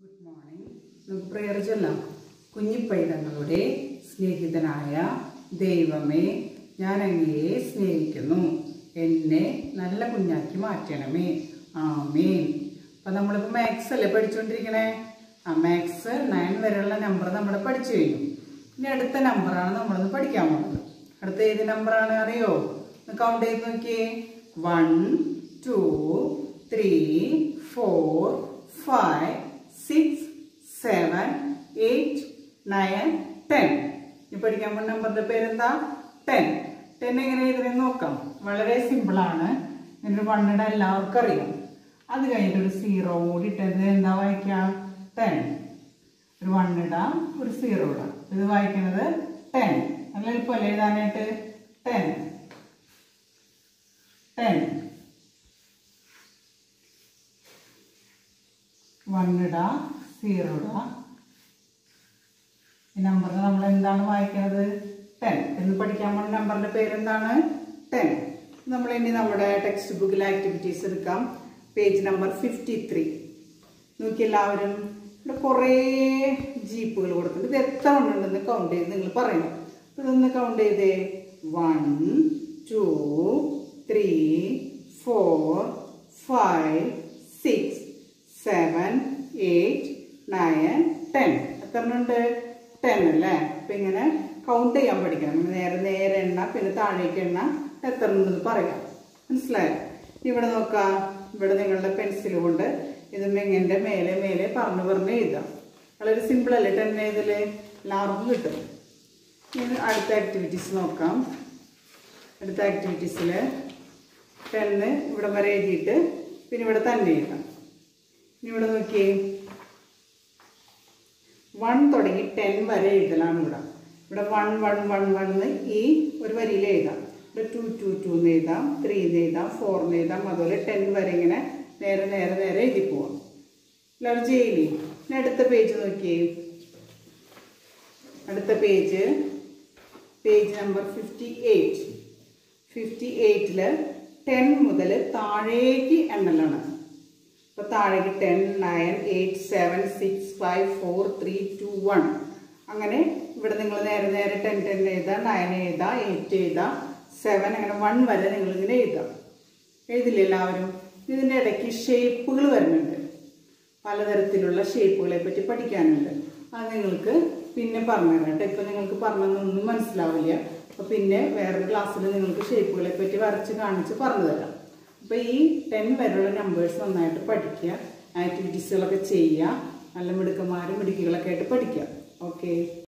good morning നമുക്ക് prayer ചൊല്ലാം കുഞ്ഞിപ്പൈതങ്ങളുടെ സ്നേഹിതനായ ദൈവമേ ഞാൻ അങ്ങയെ സ്നേഹിക്കുന്നു എന്നെ നല്ല കുഞ്ഞാക്കി മാറ്റണമേ ആമേൻ അപ്പം നമ്മളിപ്പോൾ മാത്സ് അല്ലേ പഠിച്ചുകൊണ്ടിരിക്കണേ ആ മാത്സ് നയൻ വരെയുള്ള നമ്പർ നമ്മൾ പഠിച്ചു കഴിഞ്ഞു ഇനി അടുത്ത നമ്പറാണ് നമ്മളൊന്ന് പഠിക്കാൻ പോകുന്നത് അടുത്ത ഏത് നമ്പറാണ് അറിയോ ഒന്ന് കൗണ്ട് ചെയ്ത് നോക്കിയേ one two three four five six seven eight nine ten ഈ പഠിക്കാൻ പോകുന്ന നമ്പറിന്റെ പേരെന്താ ടെൻ ടെൻ എങ്ങനെ എഴുതുന്നത് നോക്കാം വളരെ സിമ്പിളാണ് ഇതിൻ്റെ വണ്ണിടെ എല്ലാവർക്കും അറിയാം അത് കഴിഞ്ഞിട്ട് ഒരു സീറോ കൂടി ഇട്ടത് എന്താ വായിക്കാം ടെൻ ഒരു വൺ ഇടാം ഒരു സീറോ ഇടാം ഇത് വായിക്കുന്നത് ടെൻ നല്ല എളുപ്പമല്ലേ എഴുതാനായിട്ട് ടെൻ ടെൻ വൺ ഇടാം സീറോ ഇടാം ഈ നമ്പറിന് നമ്മൾ എന്താണ് വായിക്കുന്നത് ടെൻ എന്ന് പഠിക്കാൻ പോകുന്ന നമ്പറിന്റെ പേരെന്താണ് ടെൻ നമ്മൾ ഇനി നമ്മുടെ ടെക്സ്റ്റ് ബുക്കിൽ ആക്ടിവിറ്റീസ് എടുക്കാം പേജ് നമ്പർ ഫിഫ്റ്റി ത്രീ നോക്കി എല്ലാവരും ഇവിടെ കുറേ ജീപ്പുകൾ കൊടുത്തിട്ടുണ്ട് ഇത് എത്ര എണ്ണം ഉണ്ടെന്ന് കൗണ്ട് ചെയ്ത് നിങ്ങൾ പറയണം അപ്പൊ ഇതൊന്ന് കൗണ്ട് ചെയ്തേ one two three four five six seven eight nine ten എത്ര എണ്ണം ഉണ്ട് ടെൻ അല്ലേ അപ്പൊ ഇങ്ങനെ കൗണ്ട് ചെയ്യാൻ പഠിക്കണം ഇങ്ങനെ നേരെ നേരെ എണ്ണ പിന്നെ താഴേക്ക് എണ്ണ എത്ര ഉണ്ടെന്ന് പറയാം മനസ്സിലായോ ഇവിടെ നോക്കാം ഇവിടെ നിങ്ങളുടെ പെൻസിൽ കൊണ്ട് ഇത് മെങ്ങിൻ്റെ മേലെ മേലെ പറഞ്ഞു പറഞ്ഞ് എഴുതാം വളരെ സിമ്പിൾ അല്ലേ ടെൻ എഴുതല് എല്ലാവർക്കും കിട്ടും ഇനി അടുത്ത ആക്ടിവിറ്റീസ് നോക്കാം അടുത്ത ആക്ടിവിറ്റീസിൽ ടെന്ന് ഇവിടെ വരെ എഴുതിയിട്ട് പിന്നെ ഇവിടെ തന്നെ എഴുതാം ഇനി ഇവിടെ നോക്കിയേ വൺ തുടങ്ങി ടെൻ വരെ എഴുതലാണ് ഇവിടെ ഇവിടെ വൺ വൺ വൺ വൺ എന്ന് ഈ ഒരു വരിയിൽ എഴുതാം ഇവിടെ ടു ടു ടു എന്ന് എഴുതാം ത്രീ എന്ന് എഴുതാം ഫോർ എന്ന് എഴുതാം അതുപോലെ ടെൻ വരെ ഇങ്ങനെ നേരെ നേരെ നേരെ എഴുതി പോവാം എല്ലാവരും ചെയ്യില്ലേ ഇനി അടുത്ത പേജ് നോക്കിയേ അടുത്ത page page number fifty eight fifty എയ്റ്റിൽ ടെൻ മുതൽ താഴേക്ക് എണ്ണലാണ് അപ്പോൾ താഴേക്ക് ten nine eight seven six five four three two one അങ്ങനെ ഇവിടെ നിങ്ങൾ നേരെ നേരെ ടെൻ ടെൻ എഴുതാം നയൻ എഴുതാം എയ്റ്റ് എഴുതാം സെവൻ അങ്ങനെ വൺ വരെ നിങ്ങളിങ്ങനെ എഴുതാം എഴുതില്ല എല്ലാവരും ഇതിൻ്റെ ഇടയ്ക്ക് ഷേപ്പുകൾ വരുന്നുണ്ട് പലതരത്തിലുള്ള ഷേപ്പുകളെ പറ്റി പഠിക്കാനുണ്ട് അത് നിങ്ങൾക്ക് പിന്നെ പറഞ്ഞുതരാം കേട്ടോ ഇപ്പം നിങ്ങൾക്ക് പറഞ്ഞതൊന്നും മനസ്സിലാവില്ല അപ്പോൾ പിന്നെ വേറൊരു ക്ലാസ്സിൽ നിങ്ങൾക്ക് ഷേപ്പുകളെ പറ്റി വരച്ച് കാണിച്ച് പറഞ്ഞു തരാം അപ്പോൾ ഈ ടെൻ വരെയുള്ള നമ്പേഴ്സ് നന്നായിട്ട് പഠിക്കുക ആക്ടിവിറ്റീസുകളൊക്കെ ചെയ്യുക നല്ല മിടുക്കന്മാരും മിടുക്കികളൊക്കെ ആയിട്ട് പഠിക്കുക ഓക്കെ